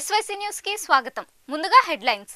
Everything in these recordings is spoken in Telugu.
ఎస్వైసీ న్యూస్ కి స్వాగతం ముందుగా హెడ్లైన్స్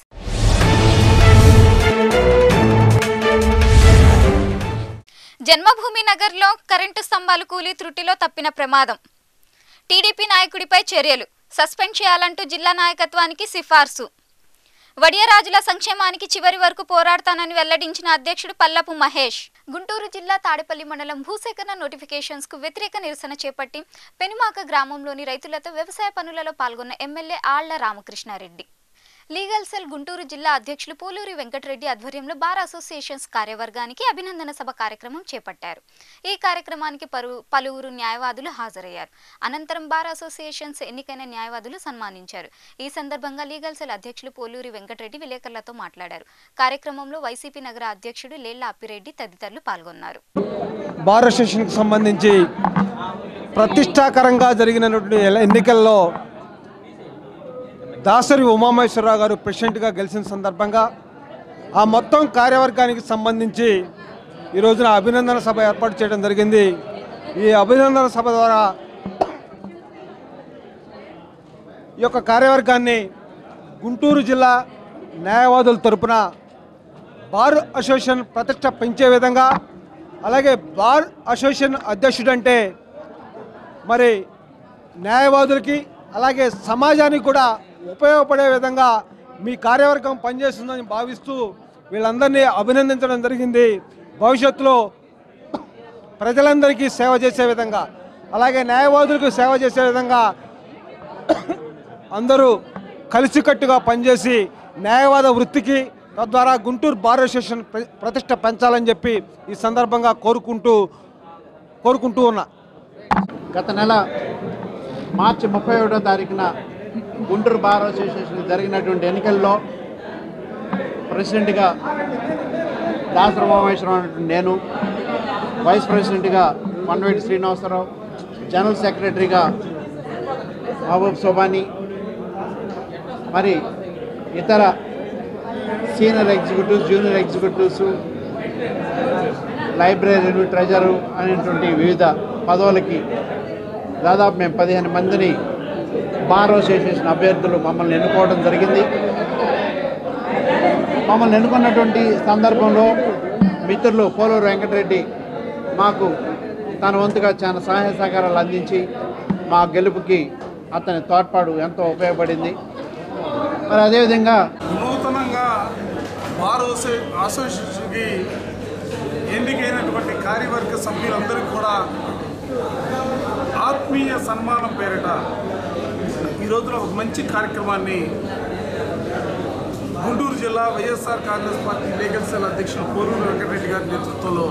జన్మభూమి నగర్లో కరెంటు స్తంభాలు కూలి త్రుటిలో తప్పిన ప్రమాదం టీడీపీ నాయకుడిపై చర్యలు సస్పెండ్ చేయాలంటూ జిల్లా నాయకత్వానికి సిఫార్సు వడియరాజుల సంక్షేమానికి చివరి వరకు పోరాడతానని వెల్లడించిన అధ్యక్షుడు పల్లపు మహేష్ గుంటూరు జిల్లా తాడేపల్లి మండలం భూసేకరణ నోటిఫికేషన్స్ కు వ్యతిరేక నిరసన చేపట్టి పెనుమాక గ్రామంలోని రైతులతో వ్యవసాయ పనులలో పాల్గొన్న MLA Alla Ramakrishna Reddy legal cell Guntur జిల్లా అధ్యక్షులు పోలూరి వెంకటరెడ్డి ఆధ్వర్యంలో బార్ అసోసియేషన్స్ కార్యవర్గానికి అభినందన సభ కార్యక్రమం చేపట్టారు ఈ కార్యక్రమానికి పరు పలువురు న్యాయవాదులు హాజరయ్యారు అనంతరం బార్ అసోసియేషన్స్ ఎన్నికైన న్యాయవాదులు సన్మానించారు ఈ సందర్భంగా లీగల్ సెల్ అధ్యక్షులు పోలూరి వెంకటరెడ్డి విలేకరులతో మాట్లాడారు కార్యక్రమంలో వైసీపీ నగర అధ్యక్షుడు లేళ్ల అప్పిరెడ్డి తదితరులు పాల్గొన్నారు బార్ అసోసియేషన్కి సంబంధించి ప్రతిష్టాకరంగా జరిగినటువంటి ఎల- ఎన్నికల్లో దాసరి ఉమామేశ్వరరావు గారు ప్రెసిడెంట్గా గెలిచిన సందర్భంగా ఆ మొత్తం కార్యవర్గానికి సంబంధించి ఈ రోజున అభినందన సభ ఏర్పాటు చేయడం జరిగింది ఈ అభినందన సభ ద్వారా ఈ యొక్క కార్యవర్గాన్ని గుంటూరు జిల్లా న్యాయవాదుల తరపున బార్ అసోసియేషన్ ప్రతిష్ట పెంచే విధంగా అలాగే బార్ అసోసియేషన్ అధ్యక్షుడు అంటే మరి న్యాయవాదులకి అలాగే సమాజానికి కూడా ఉపయోగపడే విధంగా మీ కార్యవర్గం పనిచేస్తుందని భావిస్తూ వీళ్ళందరినీ అభినందించడం జరిగింది భవిష్యత్తులో ప్రజలందరికీ సేవ చేసే విధంగా అలాగే న్యాయవాదులకు సేవ చేసే విధంగా అందరూ కలిసికట్టుగా పనిచేసి న్యాయవాద వృత్తికి తద్వారా గుంటూరు బార్ అసోసియేషన్ ప్ర- ప్రతిష్ట పెంచాలని చెప్పి ఈ సందర్భంగా కోరుకుంటూ కోరుకుంటూ ఉన్నా గత నెల మార్చి ముప్పై ఒకటో తారీఖున గుంటూరు బార్ అసోసియేషన్ జరిగినటువంటి ఎన్నికల్లో ప్రెసిడెంట్గా దాసరమేశ్వరం అనేటువంటి నేను వైస్ ప్రెసిడెంట్గా వన్వేటి శ్రీనివాసరావు జనరల్ సెక్రటరీగా మహబూబ్ సోబాని మరి ఇతర సీనియర్ ఎగ్జిక్యూటివ్స్ జూనియర్ ఎగ్జిక్యూటివ్స్ లైబ్రరీలు ట్రెజరు అనేటువంటి వివిధ పదవులకి దాదాపు మేము పదిహేను మందిని బార్ అసోసియేషన్ అభ్యర్థులు మమ్మల్ని ఎన్నుకోవడం జరిగింది మమ్మల్ని ఎన్నుకున్నటువంటి సందర్భంలో మిత్రులు పోలూరు వెంకటరెడ్డి మాకు తన వంతుగా చాలా సహాయ సహకారాలు అందించి మా గెలుపుకి అతని తోడ్పాటు ఎంతో ఉపయోగపడింది మరి అదేవిధంగా నూతనంగా బార్ అసో- అసోసియేషన్కి ఎన్నికైనటువంటి కార్యవర్గ సభ్యులందరికీ కూడా ఆత్మీయ సన్మానం పేరిట ఈ రోజున ఒక మంచి కార్యక్రమాన్ని గుంటూరు జిల్లా YSR Congress party legal cell అధ్యక్షులు పోరూరు వెంకటరెడ్డి గారి నేతృత్వంలో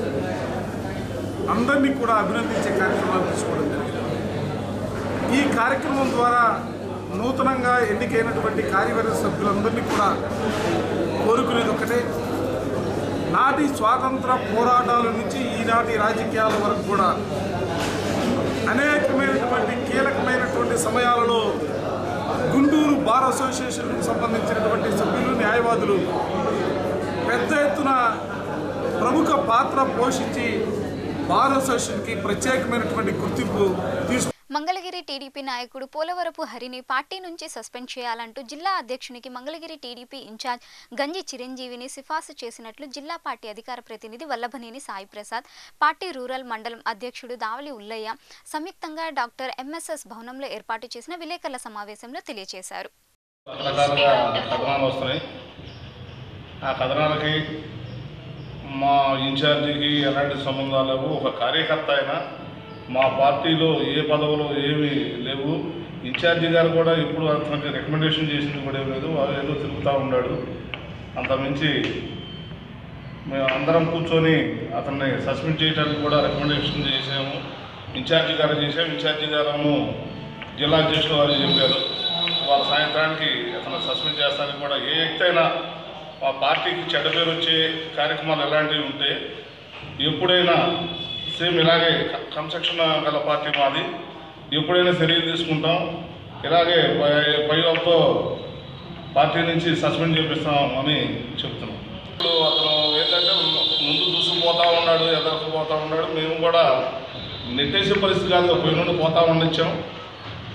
అందరినీ కూడా అభినందించే కార్యక్రమాలు తీసుకోవడం జరిగింది ఈ కార్యక్రమం ద్వారా నూతనంగా ఎన్నికైనటువంటి కార్యవర్గ సభ్యులందరినీ కూడా కోరుకునేది ఒకటే నాటి స్వాతంత్ర పోరాటాల నుంచి ఈనాటి రాజకీయాల వరకు కూడా అనేకమైనటువంటి కీలకమైనటువంటి సమయాలలో గుంటూరు బార్ అసోసియేషన్కు సంబంధించినటువంటి సభ్యులు న్యాయవాదులు పెద్ద ఎత్తున ప్రముఖ పాత్ర పోషించి బార్ అసోసియేషన్కి ప్రత్యేకమైనటువంటి గుర్తింపు తీసుకు మంగళగిరి టీడీపీ నాయకుడు పోలవరపు హరిని పార్టీ నుంచి సస్పెండ్ చేయాలంటూ జిల్లా అధ్యక్షునికి మంగళగిరి టీడీపీ ఇన్ఛార్జ్ గంజి చిరంజీవిని సిఫార్సు చేసినట్లు జిల్లా పార్టీ అధికార ప్రతినిధి వల్లభనేని సాయి ప్రసాద్ పార్టీ రూరల్ మండలం అధ్యక్షుడు దావలి ఉల్లయ్య సంయుక్తంగా డాక్టర్ ఎంఎస్ఎస్ భవనంలో ఏర్పాటు చేసిన విలేకరుల సమావేశంలో తెలియజేశారు రకరకాలుగా కథనాలు వస్తున్నాయి ఆ కథనాలకి మా ఇన్ఛార్జికి ఎలాంటి సంబంధాలు లేవు ఒక కార్యకర్త అయినా మా పార్టీలో ఏ పదవులు ఏమీ లేవు ఇన్ఛార్జి గారు కూడా ఇప్పుడు అతనికి రికమెండేషన్ చేసింది కూడా ఏం లేదు వాడు ఏదో తిరుగుతూ ఉన్నాడు అంతమించి మేము అందరం కూర్చొని అతన్ని సస్పెండ్ చేయడానికి కూడా రికమెండేషన్ చేసాము ఇన్ఛార్జి గారు చేసాము ఇన్ఛార్జి గారు జిల్లా అధ్యక్షులు వారు చెప్పారు వాళ్ళ సాయంత్రానికి అతను సస్పెండ్ చేస్తానికి కూడా ఏ వ్యక్తి అయినా మా పార్టీకి చెడ్డ పేరు వచ్చే కార్యక్రమాలు ఎలాంటివి ఉంటే ఎప్పుడైనా సేమ్ ఇలాగే క- క్రమశిక్షణ గల పార్టీ మాది ఎప్పుడైనా చర్యలు తీసుకుంటాం ఇలాగే పై పై వాళ్ళతో పార్టీ నుంచి సస్పెండ్ చేపిస్తాం అని చెప్తున్నాం ఇప్పుడు అతను ఏంటంటే ముందు దూసుకుపోతా ఉన్నాడు ఎదరకపోతా ఉన్నాడు మేము కూడా నెట్టేసే పరిస్థితి కాదు పోయి నుండి పోతా ఉండొచ్చాం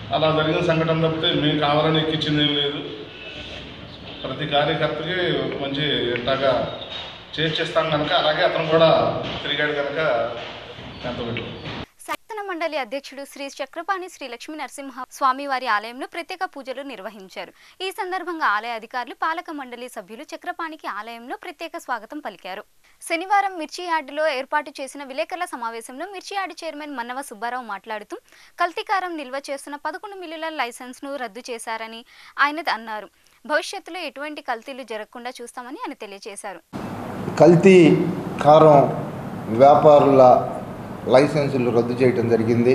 అలా జరిగిన సంఘటన తప్పితే మేము కావాలని ఎక్కించింది ఏం లేదు ప్రతి కార్యకర్తకి ఒక మంచి ఇట్లాగా చేర్చేస్తాం కనుక అలాగే అతను కూడా తిరిగాడు కనుక ఎంత పెట్టు శాసన మండలి అధ్యక్షుడు శ్రీ చక్రపాణి శ్రీ లక్ష్మీ నరసింహ స్వామివారి ఆలయంలో ప్రత్యేక పూజలు నిర్వహించారు ఈ సందర్భంగా ఆలయ అధికారులు పాలక మండలి సభ్యులు చక్రపాణికి ఆలయంలో ప్రత్యేక స్వాగతం పలికారు శనివారం మిర్చి యార్డులో ఏర్పాటు చేసిన విలేకరుల సమావేశంలో మిర్చి యార్డు చైర్మన్ మన్నవ సుబ్బారావు మాట్లాడుతూ కల్తీకారం నిల్వ చేస్తున్న పదకొండు మిల్లుల లైసెన్స్ను రద్దు చేశారని ఆయన అన్నారు భవిష్యత్తులో ఎటువంటి కల్తీలు జరగకుండా చూస్తామని ఆయన తెలియజేశారు కల్తీ కారం వ్యాపారుల లైసెన్సులు రద్దు చేయటం జరిగింది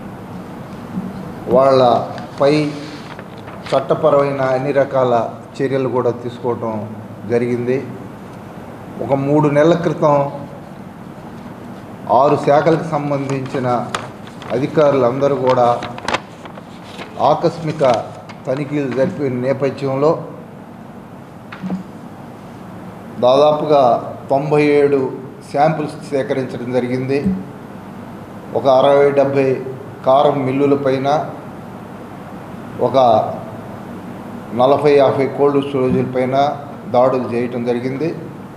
వాళ్ళపై చట్టపరమైన అన్ని రకాల చర్యలు కూడా తీసుకోవటం జరిగింది ఒక మూడు నెలల క్రితం ఆరు శాఖలకు సంబంధించిన అధికారులందరూ కూడా ఆకస్మిక తనిఖీలు జరిపిన నేపథ్యంలో దాదాపుగా తొంభై ఏడు శాంపిల్స్ సేకరించడం జరిగింది ఒక అరవై డెబ్భై కారం మిల్లులపైన ఒక నలభై యాభై కోల్డ్ స్టోరేజీలపైన దాడులు చేయటం జరిగింది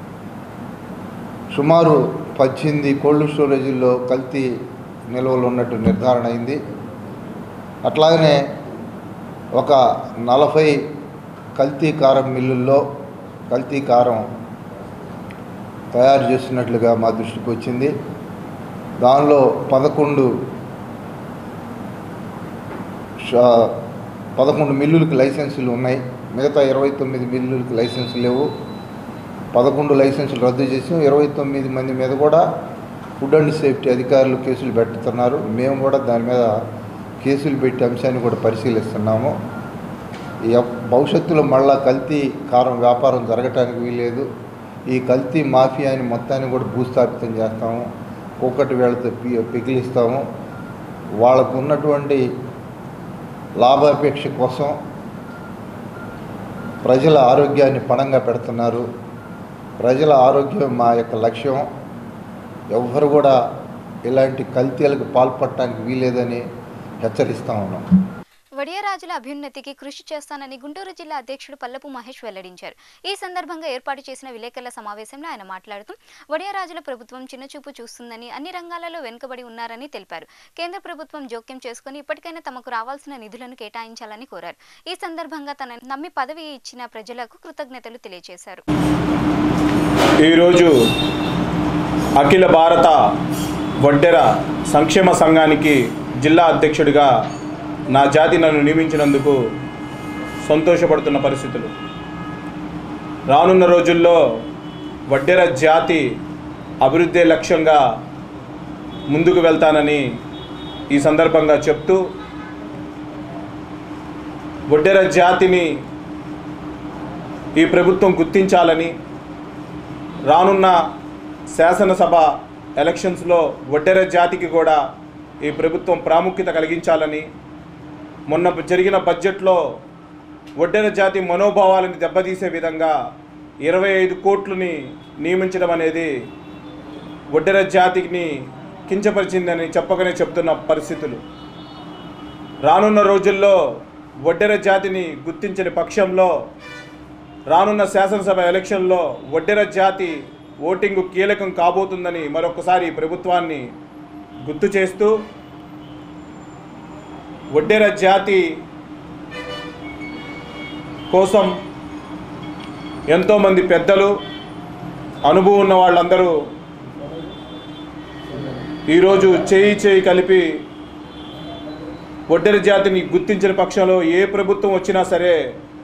సుమారు పద్దెనిమిది కోల్డ్ స్టోరేజీల్లో కల్తీ నిల్వలు ఉన్నట్టు నిర్ధారణ అయింది అట్లాగనే ఒక నలభై కల్తీ కారం మిల్లుల్లో కల్తీ కారం తయారు చేస్తున్నట్లుగా మా దృష్టికి వచ్చింది దానిలో పదకొండు షా- పదకొండు మిల్లులకు లైసెన్సులు ఉన్నాయి మిగతా ఇరవై తొమ్మిది మిల్లులకు లైసెన్సులు లేవు పదకొండు లైసెన్సులు రద్దు చేసి ఇరవై తొమ్మిది మంది మీద కూడా ఫుడ్ అండ్ సేఫ్టీ అధికారులు కేసులు పెడుతున్నారు మేము కూడా దాని మీద కేసులు పెట్టి అంశాన్ని కూడా పరిశీలిస్తున్నాము ఈ అప్- భవిష్యత్తులో మళ్ళా కల్తీ కారం వ్యాపారం జరగటానికి వీలేదు ఈ కల్తీ మాఫియాని మొత్తాన్ని కూడా భూస్థాపితం చేస్తాము ఒక్కటి వేళతో పి- పిగిలిస్తాము వాళ్ళకు ఉన్నటువంటి లాభాపేక్ష కోసం ప్రజల ఆరోగ్యాన్ని పణంగా పెడుతున్నారు ప్రజల ఆరోగ్యం మా యొక్క లక్ష్యం ఎవ్వరు కూడా ఇలాంటి కల్తీలకు పాల్పడటానికి వీలేదని హెచ్చరిస్తా ఉన్నాం వడియరాజుల అభ్యున్నతికి కృషి చేస్తానని గుంటూరు జిల్లా అధ్యక్షుడు పల్లపు మహేష్ వెల్లడించారు ఈ సందర్భంగా ఏర్పాటు చేసిన విలేకరుల సమావేశంలో ఆయన మాట్లాడుతూ వడియరాజుల ప్రభుత్వం చిన్నచూపు చూస్తుందని అన్ని రంగాలలో వెనుకబడి ఉన్నారని తెలిపారు కేంద్ర ప్రభుత్వం జోక్యం చేసుకుని ఇప్పటికైనా తమకు రావాల్సిన నిధులను కేటాయించాలని కోరారు ఈ సందర్భంగా తన నమ్మి పదవి ఇచ్చిన ప్రజలకు కృతజ్ఞతలు తెలియజేశారు ఈరోజు అఖిల భారత వడ్డెర సంక్షేమ సంఘానికి జిల్లా అధ్యక్షుడిగా నా జాతి నన్ను నియమించినందుకు సంతోషపడుతున్న పరిస్థితులు రానున్న రోజుల్లో వడ్డెర జాతి అభివృద్ధి లక్ష్యంగా ముందుకు వెళ్తానని ఈ సందర్భంగా చెప్తూ వడ్డెర జాతిని ఈ ప్రభుత్వం గుర్తించాలని రానున్న శాసనసభ ఎలక్షన్స్లో వడ్డెర జాతికి కూడా ఈ ప్రభుత్వం ప్రాముఖ్యత కలిగించాలని మొన్న జరిగిన బడ్జెట్లో వడ్డెర జాతి మనోభావాలను దెబ్బతీసే విధంగా ఇరవై ఐదు కోట్లని నియమించడం అనేది వడ్డెర జాతిని కించపరిచిందని చెప్పకనే చెప్తున్న పరిస్థితులు రానున్న రోజుల్లో వడ్డెర జాతిని గుర్తించని పక్షంలో రానున్న శాసనసభ ఎలక్షన్లో వడ్డెర జాతి ఓటింగు కీలకం కాబోతుందని మరొకసారి ఈ ప్రభుత్వాన్ని గుర్తు చేస్తూ వడ్డెర జాతి కోసం ఎంతోమంది పెద్దలు అనుభవం ఉన్న వాళ్ళందరూ ఈరోజు చేయి చేయి కలిపి వడ్డెర జాతిని గుర్తించిన పక్షంలో ఏ ప్రభుత్వం వచ్చినా సరే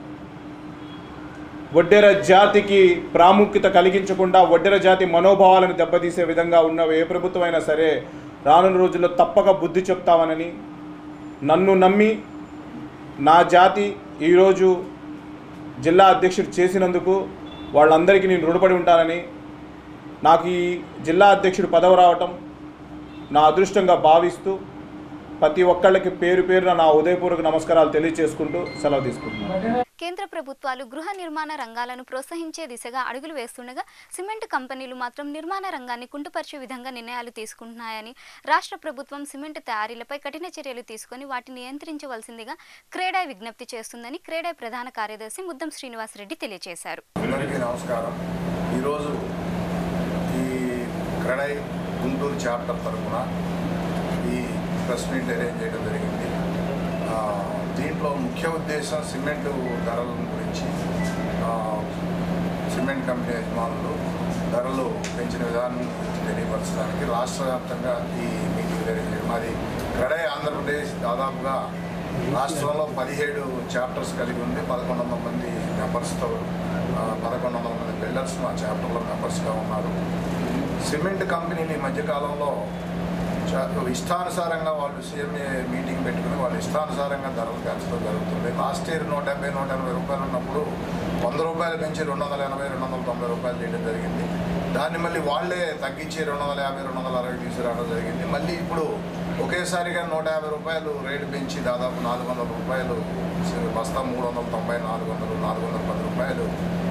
వడ్డెర జాతికి ప్రాముఖ్యత కలిగించకుండా వడ్డెర జాతి మనోభావాలను దెబ్బతీసే విధంగా ఉన్న ఏ ప్రభుత్వం అయినా సరే రానున్న రోజుల్లో తప్పక బుద్ధి చెప్తామనని నన్ను నమ్మి నా జాతి ఈరోజు జిల్లా అధ్యక్షుడు చేసినందుకు వాళ్ళందరికీ నేను రుణపడి ఉంటానని నాకు ఈ జిల్లా అధ్యక్షుడు పదవి రావటం నా అదృష్టంగా భావిస్తూ ప్రతి ఒక్కళ్ళకి పేరు పేరున నా ఉదయపూర్వక నమస్కారాలు తెలియజేసుకుంటూ సెలవు తీసుకుంటున్నాను కేంద్ర ప్రభుత్వాలు గృహ నిర్మాణ రంగాలను ప్రోత్సహించే దిశగా అడుగులు వేస్తుండగా సిమెంట్ కంపెనీలు మాత్రం నిర్మాణ రంగాన్ని కుంటుపరిచే విధంగా నిర్ణయాలు తీసుకుంటున్నాయని రాష్ట్ర ప్రభుత్వం సిమెంట్ తయారీలపై కఠిన చర్యలు తీసుకొని వాటిని నియంత్రించవలసిందిగా క్రేడాయ్ విజ్ఞప్తి చేస్తుందని క్రేడాయ్ ప్రధాన కార్యదర్శి ముద్దం శ్రీనివాసరెడ్డి తెలియజేశారు అందరికీ నమస్కారం ఈరోజు ఈ క్రెడై గుంటూరు చాప్టర్ తరఫున ఈ ప్రెస్ మీట్ అరేంజ్ చేయడం జరిగింది ఆ, దీంట్లో ముఖ్య ఉద్దేశం సిమెంట్ ధరల గురించి ఆ, సిమెంట్ కంపెనీ యజమానులు ధరలు పెంచిన విధానం గురించి తెలియపరచడానికి రాష్ట్ర వ్యాప్తంగా ఈ మీటింగ్ జరిగింది మాది క్రెడై ఆంధ్రప్రదేశ్ దాదాపుగా రాష్ట్రంలో పదిహేడు చాప్టర్స్ కలిగి ఉంది పదకొండు వందల మంది మెంబర్స్తో ఆ, పదకొండు వందల మంది బిల్డర్స్ మా చాప్టర్లో మెంబర్స్గా ఉన్నారు సిమెంట్ కంపెనీలు ఈ మధ్యకాలంలో చా- ఇష్టానుసారంగా వాళ్ళు సీఎంఏ మీటింగ్ పెట్టుకుని వాళ్ళు ఇష్టానుసారంగా ధరలు పెంచడం జరుగుతుంది లాస్ట్ ఇయర్ నూట డెబ్బై నూట ఎనభై రూపాయలు ఉన్నప్పుడు వంద రూపాయలు పెంచి రెండు వందల ఎనభై రెండు వందల తొంభై రూపాయలు చేయడం జరిగింది దాన్ని మళ్ళీ వాళ్ళే తగ్గించి రెండు వందల యాభై రెండు వందల అరవై తీసుకురావడం జరిగింది మళ్ళీ ఇప్పుడు ఒకేసారిగా నూట యాభై రూపాయలు రేటు పెంచి దాదాపు నాలుగు వందల రూపాయలు బస్తా మూడు వందల తొంభై నాలుగు వందలు నాలుగు వందల పది రూపాయలు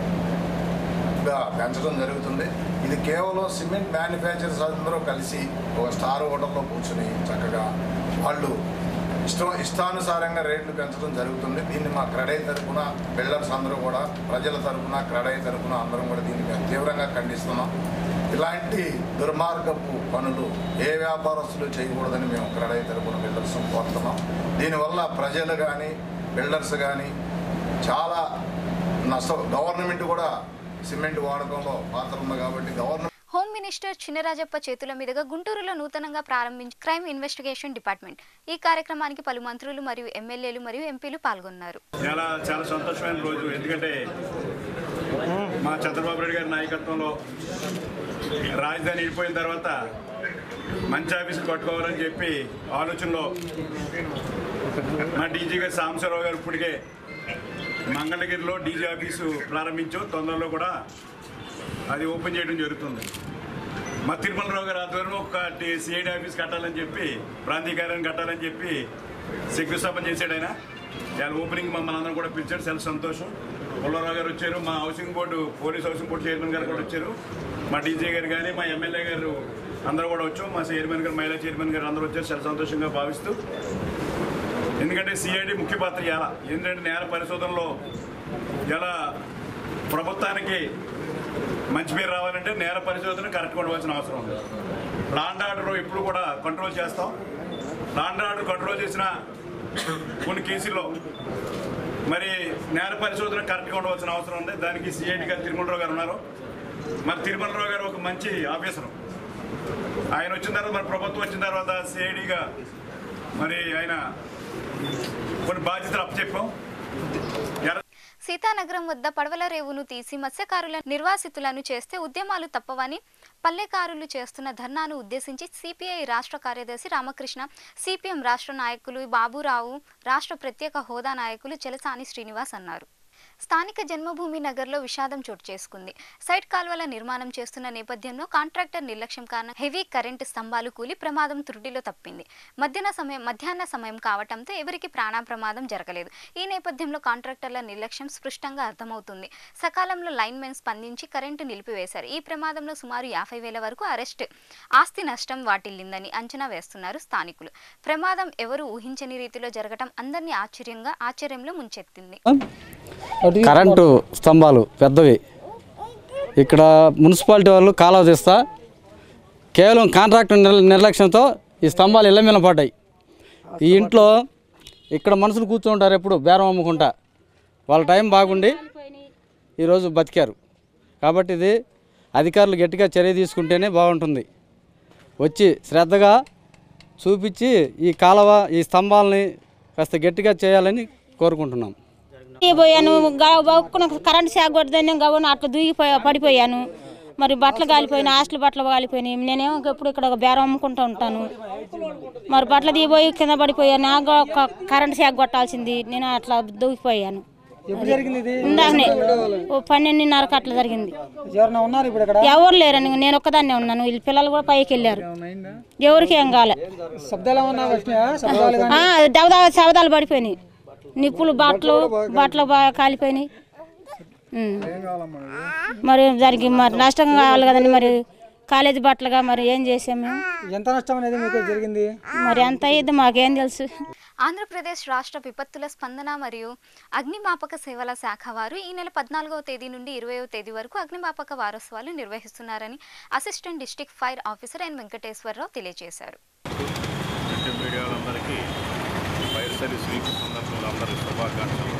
గా పెంచడం జరుగుతుంది ఇది కేవలం సిమెంట్ మ్యానుఫ్యాక్చరర్స్ అందరూ కలిసి ఒక స్టార్ హోటల్లో కూర్చుని చక్కగా వాళ్ళు ఇష్టం ఇష్టానుసారంగా రేట్లు పెంచడం జరుగుతుంది దీన్ని మా క్రెడై తరపున బిల్డర్స్ అందరూ కూడా ప్రజల తరపున క్రెడై తరపున అందరం కూడా దీన్ని మేము తీవ్రంగా ఖండిస్తున్నాం ఇలాంటి దుర్మార్గపు పనులు ఏ వ్యాపారస్తులు చేయకూడదని మేము క్రెడై తరపున బిల్డర్స్ కోరుతున్నాం దీనివల్ల ప్రజలు కానీ బిల్డర్స్ కానీ చాలా నష్టం గవర్నమెంట్ కూడా సిమెంట్ వాడకంలో పాత్ర ఉంది కాబట్టి గవర్నమెంట్ హోమ్ మినిస్టర్ చినరాజప్ప చేతుల మీదుగా గుంటూరులో నూతనంగా ప్రారంభించిన క్రైమ్ ఇన్వెస్టిగేషన్ డిపార్ట్మెంట్ ఈ కార్యక్రమానికి పలు మంత్రులు మరియు ఎమ్మెల్యేలు మరియు ఎంపీలు పాల్గొన్నారు చాలా చాలా సంతోషమైన రోజు ఎందుకంటే మా చంద్రబాబు నాయుడు గారి నాయకత్వంలో రాజధాని వెళ్ళిపోయిన తర్వాత మంచి ఆఫీసులు కట్టుకోవాలని చెప్పి ఆలోచనలో మా డీజీ గారు సాంబశివరావు గారు ఇప్పటికే మంగళగిరిలో డీజీ ఆఫీసు ప్రారంభించాం తొందరలో కూడా అది ఓపెన్ చేయడం జరుగుతుంది మా తిరుమలరావు గారు ఆధ్వర్యంలో ఒక సిఐడి ఆఫీస్ కట్టాలని చెప్పి ప్రాంతీయ కార్యాలయం కట్టాలని చెప్పి శంకుస్థాపన చేశాడు ఆయన వాళ్ళ ఓపెనింగ్ మమ్మల్ని అందరం కూడా పిలిచాడు చాలా సంతోషం పుల్లారావు గారు వచ్చారు మా housing board police housing board chairman గారు కూడా వచ్చారు మా డీజే గారు కానీ మా ఎమ్మెల్యే గారు అందరూ కూడా వచ్చాం మా చైర్మన్ గారు మహిళా చైర్మన్ గారు అందరూ వచ్చారు చాలా సంతోషంగా భావిస్తూ ఎందుకంటే సిఐడి ముఖ్య పాత్ర ఎలా ఏంటంటే నేర పరిశోధనలో ఎలా ప్రభుత్వానికి మంచి పేరు రావాలంటే నేర పరిశోధన కరెక్ట్గా ఉండవలసిన అవసరం ఉంది లాండ్ ఆర్డర్ ఎప్పుడు కూడా కంట్రోల్ చేస్తాం లాండ్ ఆర్డర్ కంట్రోల్ చేసిన కొన్ని కేసుల్లో మరి నేర పరిశోధన కరెక్ట్గా ఉండవలసిన అవసరం ఉంది దానికి సిఐడి గారు తిరుమలరావు గారు ఉన్నారు మరి తిరుమలరావు గారు ఒక మంచి ఆఫీసర్ ఆయన వచ్చిన తర్వాత మరి ప్రభుత్వం వచ్చిన తర్వాత సిఐడిగా మరి ఆయన కొన్ని బాధ్యతలు అప్పచెప్పాం ఎర్ర సీతానగరం వద్ద పడవల రేవును తీసి మత్స్యకారుల నిర్వాసితులను చేస్తే ఉద్యమాలు తప్పవని పల్లెకారులు చేస్తున్న ధర్నాను ఉద్దేశించి సిపిఐ రాష్ట్ర కార్యదర్శి రామకృష్ణ సిపిఎం రాష్ట్ర నాయకులు బాబురావు రాష్ట్ర ప్రత్యేక హోదా నాయకులు చెలసాని శ్రీనివాస్ అన్నారు స్థానిక జన్మభూమి నగర్లో విషాదం చోటు చేసుకుంది సైట్ కాల్వల నిర్మాణం చేస్తున్న నేపథ్యంలో కాంట్రాక్టర్ నిర్లక్ష్యం కారణం హెవీ కరెంటు స్తంభాలు కూలి ప్రమాదం త్రుటిలో తప్పింది మధ్యాహ్న సమయం మధ్యాహ్న సమయం కావటంతో ఎవరికి ప్రాణ ప్రమాదం జరగలేదు ఈ నేపథ్యంలో కాంట్రాక్టర్ల నిర్లక్ష్యం స్పష్టంగా అర్థమవుతుంది సకాలంలో లైన్మెన్ స్పందించి కరెంటు నిలిపివేశారు ఈ ప్రమాదంలో సుమారు యాభై వేల వరకు అరెస్ట్ ఆస్తి నష్టం వాటిల్లిందని అంచనా వేస్తున్నారు స్థానికులు ప్రమాదం ఎవరు ఊహించని రీతిలో జరగటం అందరినీ ఆశ్చర్యంగా ఆశ్చర్యంలో ముంచెత్తింది కరెంటు స్తంభాలు పెద్దవి ఇక్కడ మున్సిపాలిటీ వాళ్ళు కాలువ తీస్తా కేవలం కాంట్రాక్టర్ నిర్ నిర్లక్ష్యంతో ఈ స్తంభాలు ఇళ్ళ మీద పడ్డాయి ఈ ఇంట్లో ఇక్కడ మనుషులు కూర్చుంటారు ఎప్పుడు బేరం అమ్ముకుంటా వాళ్ళ టైం బాగుండి ఈరోజు బతికారు కాబట్టి ఇది అధికారులు గట్టిగా చర్య తీసుకుంటేనే బాగుంటుంది వచ్చి శ్రద్ధగా చూపించి ఈ కాలువ ఈ స్తంభాలని కాస్త గట్టిగా చేయాలని కోరుకుంటున్నాం పోయాను గక్కున కరెంట్ షాక్ కొట్టదని గవ్వను అట్లా దూగిపోయా పడిపోయాను మరి బట్టలు కాలిపోయినాయి హాస్టల్ బట్టలు కాలిపోయినాయి నేనేమో ఎప్పుడు ఇక్కడ ఒక బేరం అమ్ముకుంటూ ఉంటాను మరి బట్టలు దిగిపోయి కింద పడిపోయాను నాకు ఒక కరెంట్ షాక్ కొట్టాల్సింది నేను అట్లా దూగిపోయాను ఎప్పుడు జరిగింది ఇది ఇందాకనే ఓ పన్నెండున్నరకు అట్లా జరిగింది ఎవరైనా ఉన్నారు ఇప్పుడు ఇక్కడ ఎవరు లేరని నేను ఒక్కదాన్నే ఉన్నాను వీళ్ళ పిల్లలు కూడా పైకి వెళ్ళారు ఎవరికి ఏం కాలే శబ్దాలు ఏమన్నా వచ్చినాయా శబ్దాలు కానీ ఆ, దవదా శవదాలు పడిపోయినాయి నిప్పులు బట్టలు బట్టలు బాగా కాలిపోయినాయి ఉమ్. మరి దానికి మరి నష్టం కావాలి కదండి మరి కాలేజీ బట్టలుగా మరి ఏం చేసాం మేము ఎంత నష్టం అనేది మీకు జరిగింది మరి ఎంత అయ్యిద్ది మాకేం తెలుసు ఆంధ్రప్రదేశ్ రాష్ట్ర విపత్తుల స్పందన మరియు అగ్నిమాపక సేవల శాఖ వారు ఈ నెల పద్నాలుగవ తేదీ నుండి ఇరవయవ తేదీ వరకు అగ్నిమాపక వారోత్సవాలు నిర్వహిస్తున్నారని assistant district fire officer N Venkateswararao తెలియజేశారు ప్రింట్ మీడియా వాళ్ళందరికీ ఫైర్ సర్వీస్ వీక్ సందర్భంలో అందరికీ శుభాకాంక్షలు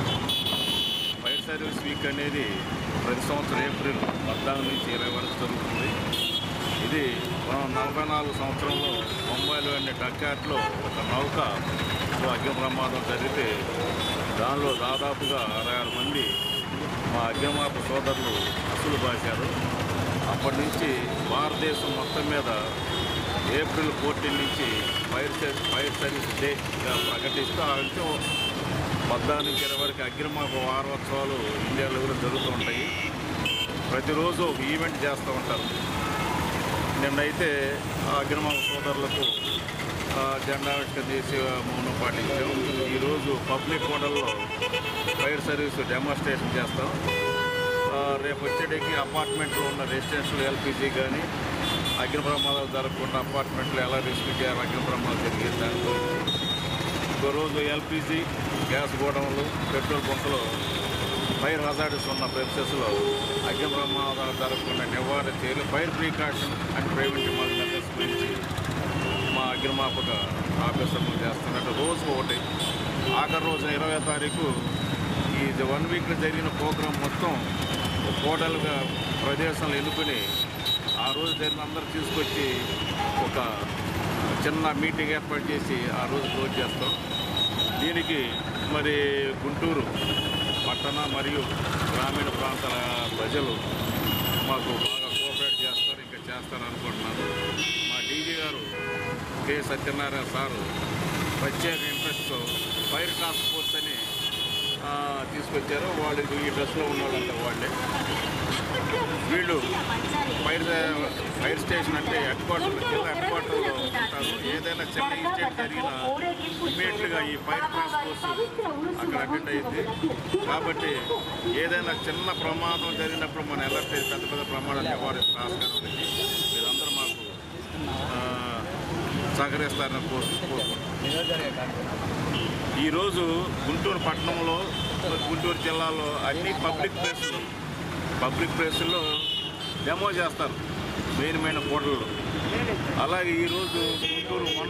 ఫైర్ సర్వీస్ వీక్ అనేది ప్రతి సంవత్సరం ఏప్రిల్ పద్నాలుగు నుంచి ఇరవై వరకు జరుగుతుంది ఇది మనం నలభై నాలుగు సంవత్సరంలో ముంబైలో అనే డక్కాట్లో ఒక నౌక అగ్ని ప్రమాదం జరిగితే దానిలో దాదాపుగా అరవై ఆరు మంది మా అగ్నిమాప సోదరులు అసలు బాశారు అప్పటి నుంచి భారతదేశం మొత్తం మీద ఏప్రిల్ ఫోర్టీన్ నుంచి ఫైర్ సర్ ఫైర్ సర్వీస్ డేగా ప్రకటిస్తూ ఆ నుంచి పద్నాలుగు నుంచి ఇరవై వరకు అగ్నిమాప వారోత్సవాలు ఇండియాలో కూడా జరుగుతూ ఉంటాయి ప్రతిరోజు ఒక ఈవెంట్ చేస్తూ ఉంటారు నిన్నైతే ఆ అగ్నిమాప సోదరులకు ఆ, జెండావిష్కరణ చేసి మౌనం పాటించాం ఈరోజు పబ్లిక్ హోటల్లో ఫైర్ సర్వీస్ డెమాన్స్ట్రేషన్ చేస్తాం ఆ, రేపు వచ్చేటికి అపార్ట్మెంట్లో ఉన్న రెసిడెన్షియల్ ఎల్పిజి కానీ అగ్ని ప్రమాదాలు జరగకుండా అపార్ట్మెంట్లో ఎలా రిస్క్ చేయాలి అగ్ని ప్రమాదాలు జరిగేది దాని గురించి ఇంకో రోజు ఎల్పిజి గ్యాస్ గోడౌన్లు పెట్రోల్ బంకులు ఫైర్ హజార్డ్స్ ఉన్న ప్రెమిసెస్లో అగ్ని ప్రమాదాలు జరగకుండా నివారణ చేయాలి fire precaution and preventive measures గురించి మా అగ్నిమాపక ఆఫీసర్లు చేస్తున్నట్టు రోజు ఒకటి ఆఖరి రోజున ఇరవై తారీఖు ఈ వన్ వీక్లో జరిగిన ప్రోగ్రాం మొత్తం టోటల్గా ప్రదేశంలో ఎన్నుకుని ఆ రోజు జరిగిన అందరూ తీసుకొచ్చి ఒక చిన్న మీటింగ్ ఏర్పాటు చేసి ఆ రోజు క్లోజ్ చేస్తాం దీనికి మరి గుంటూరు పట్టణ మరియు గ్రామీణ ప్రాంతాల ప్రజలు మాకు బాగా కోఆపరేట్ చేస్తారు ఇంకా చేస్తారు అనుకుంటున్నాను మా డీజీ గారు కె సత్యనారాయణ సారు ప్రత్యేక ఇంట్రెస్ట్తో ఫైర్ టాస్క్ ఫోర్స్ అని ఆ, తీసుకొచ్చారు వాళ్ళు ఈ డ్రెస్లో ఉన్న వాళ్ళంతా వాళ్ళే వీళ్ళు ఫైర్ ఫైర్ స్టేషన్ అంటే హెడ్ క్వార్టర్ జిల్లా హెడ్ క్వార్టర్లో ఉంటారు ఏదైనా చిన్న ఇన్సిడెంట్ జరిగినా ఇమ్మీడియట్గా ఈ ఫైర్ టాస్క్ ఫోర్స్ అక్కడ అటెండ్ అయ్యింది కాబట్టి ఏదైనా చిన్న ప్రమాదం జరిగినప్పుడు మనం ఎలా పెద్ద పెద్ద ప్రమాదాలు నివారించిన ఆస్కారం ఉంది మీరందరూ మాకు ఆ, సహకరిస్తారని కోరు కోరుకుంటున్నాను ఈరోజు గుంటూరు పట్టణంలో గుంటూరు జిల్లాలో అన్ని పబ్లిక్ ప్లేసులు పబ్లిక్ ప్లేసుల్లో డెమో చేస్తారు మెయిన్ మెయిన్ హోటళ్ళు అలాగే ఈరోజు గుంటూరు వన్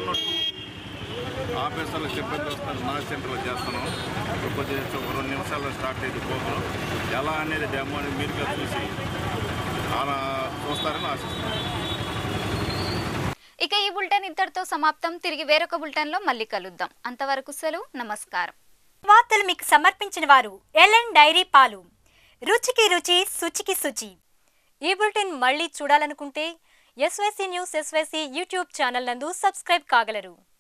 ఆఫీసర్లకు సిబ్బంది వస్తారు నా సెంటర్లో చేస్తున్నాం ఇప్పుడు కొద్దిగా ఒక రెండు నిమిషాల్లో స్టార్ట్ అయ్యింది ప్రోగ్రాం ఎలా అనేది డెమో అనేది మీరుగా చూసి అలా చూస్తారని ఆశిస్తున్నాను ఇక ఈ బులెటిన్ ఇంతటితో సమాప్తం తిరిగి వేరొక బులెటిన్లో మళ్ళీ కలుద్దాం అంతవరకు సెలవు నమస్కారం వార్తలు మీకు సమర్పించిన వారు ఎల్ఎన్ డైరీ పాలు రుచికి రుచి శుచికి శుచి ఈ బులెటిన్ మళ్ళీ చూడాలనుకుంటే SYC news SYC YouTube channel నందు సబ్స్క్రైబ్ కాగలరు